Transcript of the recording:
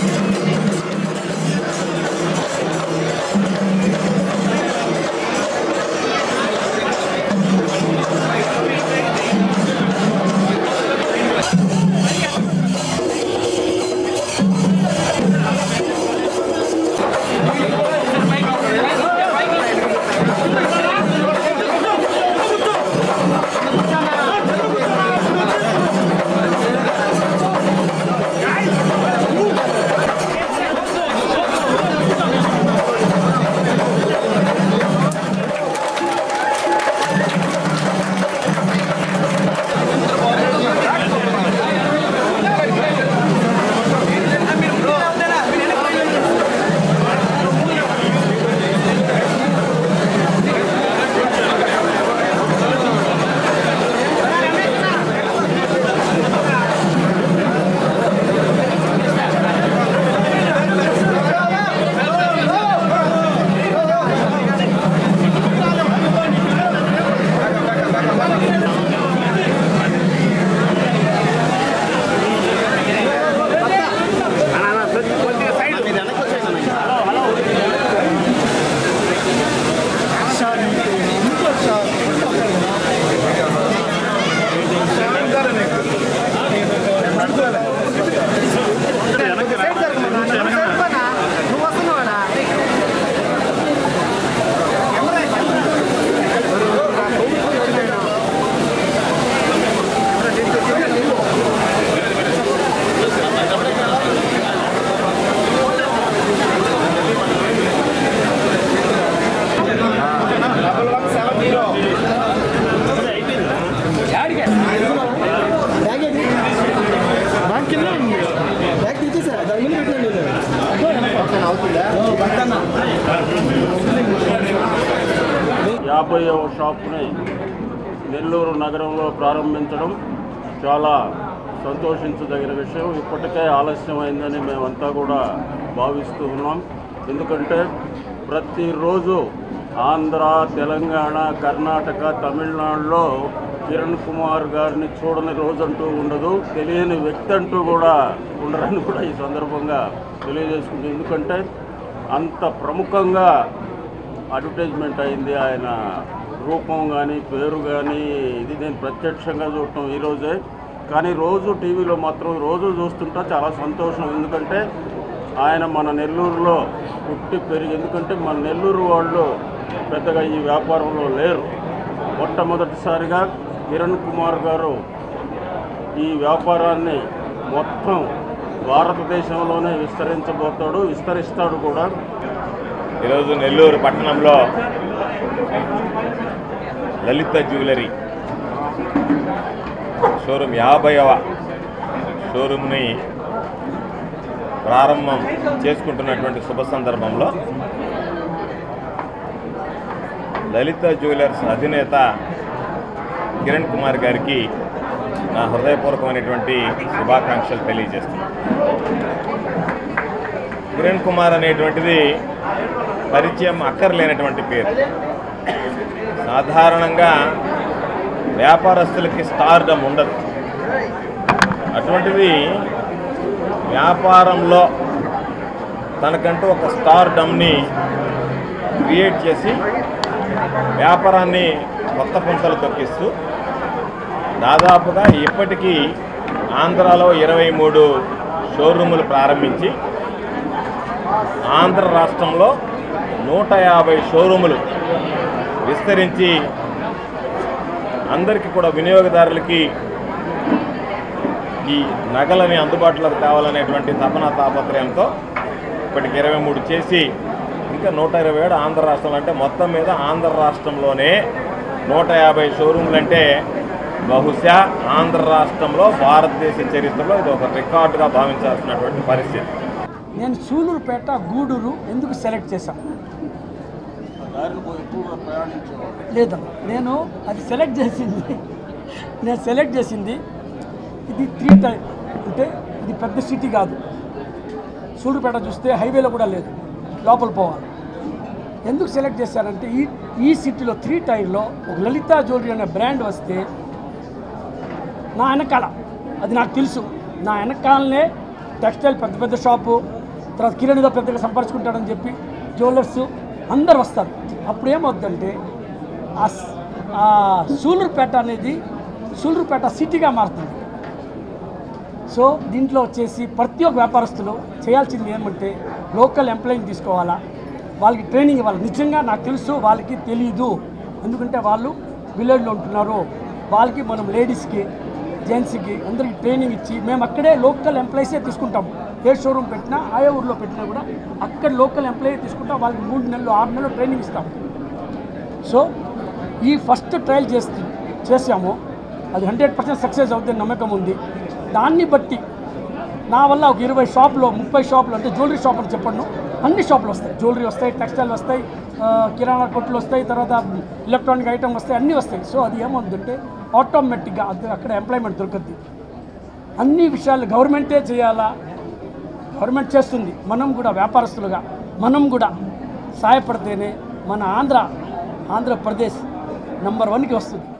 యాభైవ షాప్ని నెల్లూరు నగరంలో ప్రారంభించడం చాలా సంతోషించదగిన విషయం ఇప్పటికే ఆలస్యమైందని మేమంతా కూడా భావిస్తూ ఉన్నాం ఎందుకంటే ప్రతిరోజు ఆంధ్ర తెలంగాణ కర్ణాటక తమిళనాడులో కిరణ్ కుమార్ గారిని చూడని రోజంటూ ఉండదు తెలియని వ్యక్తి అంటూ కూడా ఉండరని కూడా ఈ సందర్భంగా తెలియజేసుకుంటుంది ఎందుకంటే అంత ప్రముఖంగా అడ్వర్టైజ్మెంట్ అయింది ఆయన రూపం కానీ పేరు కానీ ఇది నేను ప్రత్యక్షంగా చూడటం ఈరోజే కానీ రోజు టీవీలో మాత్రం రోజు చూస్తుంటా చాలా సంతోషం ఎందుకంటే ఆయన మన నెల్లూరులో పుట్టి పెరిగి ఎందుకంటే మన నెల్లూరు వాళ్ళు పెద్దగా ఈ వ్యాపారంలో లేరు మొట్టమొదటిసారిగా కిరణ్ కుమార్ గారు ఈ వ్యాపారాన్ని మొత్తం భారతదేశంలోనే విస్తరించబోతాడు విస్తరిస్తాడు కూడా ఈరోజు నెల్లూరు పట్టణంలో లలిత జ్యువెలరీ షోరూమ్ యాభైవ షోరూమ్ని ప్రారంభం చేసుకుంటున్నటువంటి శుభ సందర్భంలో లలిత జ్యువెలర్స్ అధినేత కిరణ్ కుమార్ గారికి నా హృదయపూర్వకమైనటువంటి శుభాకాంక్షలు తెలియజేస్తున్నాను కిరణ్ కుమార్ అనేటువంటిది పరిచయం అక్కర్లేనటువంటి పేరు సాధారణంగా వ్యాపారస్తులకి స్టార్డమ్ ఉండదు అటువంటిది వ్యాపారంలో తనకంటూ ఒక స్టార్డమ్ని క్రియేట్ చేసి వ్యాపారాన్ని కొత్త పుంతలు తొక్కిస్తూ దాదాపుగా ఇప్పటికీ ఆంధ్రాలో ఇరవై మూడు షోరూములు ప్రారంభించి ఆంధ్ర రాష్ట్రంలో నూట యాభై షోరూములు విస్తరించి అందరికీ కూడా వినియోగదారులకి ఈ నగలని అందుబాటులోకి తేవాలనేటువంటి తపన తాపత్రయంతో ఇప్పటికి ఇరవై మూడు చేసి ఇంకా నూట ఇరవై ఏడు ఆంధ్ర రాష్ట్రంలో అంటే మొత్తం మీద ఆంధ్ర రాష్ట్రంలోనే నూట యాభై షోరూములు అంటే బహుశా ఆంధ్ర రాష్ట్రంలో భారతదేశ చరిత్రలో ఇది ఒక రికార్డుగా భావించాల్సినటువంటి పరిస్థితి నేను సూలూరుపేట గూడూరు ఎందుకు సెలెక్ట్ చేశాను లేదమ్మా నేను అది సెలెక్ట్ చేసింది నేను సెలెక్ట్ చేసింది ఇది త్రీ టైం అంటే ఇది పెద్ద సిటీ కాదు సూళ్ళూరుపేట చూస్తే హైవేలో కూడా లేదు లోపల పోవాలి ఎందుకు సెలెక్ట్ చేశారంటే ఈ ఈ సిటీలో త్రీ టైర్లో ఒక లలితా జ్యువెలరీ అనే బ్రాండ్ వస్తే నా వెనకాల అది నాకు తెలుసు నా వెనకాలనే టెక్స్టైల్ పెద్ద పెద్ద షాపు తర్వాత కిరణ్ ఏదో పెద్దగా సంపాదించుకుంటాడని చెప్పి జ్యువెలర్స్ అందరు వస్తారు అప్పుడు ఏమవుద్దంటే ఆ స్- ఆ సూలూరుపేట అనేది సూలూరుపేట సిటీగా మారుతుంది సో దీంట్లో వచ్చేసి ప్రతి ఒక్క వ్యాపారస్తులు చేయాల్సింది ఏమంటే లోకల్ ఎంప్లాయీని తీసుకోవాలా వాళ్ళకి ట్రైనింగ్ ఇవ్వాలి నిజంగా నాకు తెలుసు వాళ్ళకి తెలియదు ఎందుకంటే వాళ్ళు విలేజ్లో ఉంటున్నారు వాళ్ళకి మనం లేడీస్కి జెంట్స్కి అందరికి ట్రైనింగ్ ఇచ్చి మేము అక్కడే లోకల్ ఎంప్లాయీసే తీసుకుంటాం ఏ షోరూమ్ పెట్టినా ఆయా ఊర్లో పెట్టినా కూడా అక్కడ లోకల్ ఎంప్లాయీ తీసుకుంటాం వాళ్ళకి మూడు నెలలు ఆరు నెలలు ట్రైనింగ్ ఇస్తాం సో ఈ ఫస్ట్ ట్రయల్ చేస్తు చేసాము అది హండ్రెడ్ పర్సెంట్ సక్సెస్ అవుతుందని నమ్మకం ఉంది దాన్ని బట్టి నా వల్ల ఒక ఇరవై షాపులో ముప్పై షాపులు అంటే జ్యువెలరీ షాప్ అని చెప్పండి అన్ని షాపులు వస్తాయి జ్యువెలరీ వస్తాయి టెక్స్టైల్ వస్తాయి ఆ, కిరాణా కొట్లు వస్తాయి తర్వాత ఎలక్ట్రానిక్ ఐటమ్ వస్తాయి అన్నీ వస్తాయి సో అది ఏమవుతుందంటే ఆటోమేటిక్గా అది అక్కడ ఎంప్లాయ్మెంట్ దొరుకుద్ది అన్ని విషయాలు గవర్నమెంటే చేయాలా గవర్నమెంట్ చేస్తుంది మనం కూడా వ్యాపారస్తులుగా మనం కూడా సహాయపడితేనే మన ఆంధ్ర ఆంధ్రప్రదేశ్ నంబర్ వన్కి వస్తుంది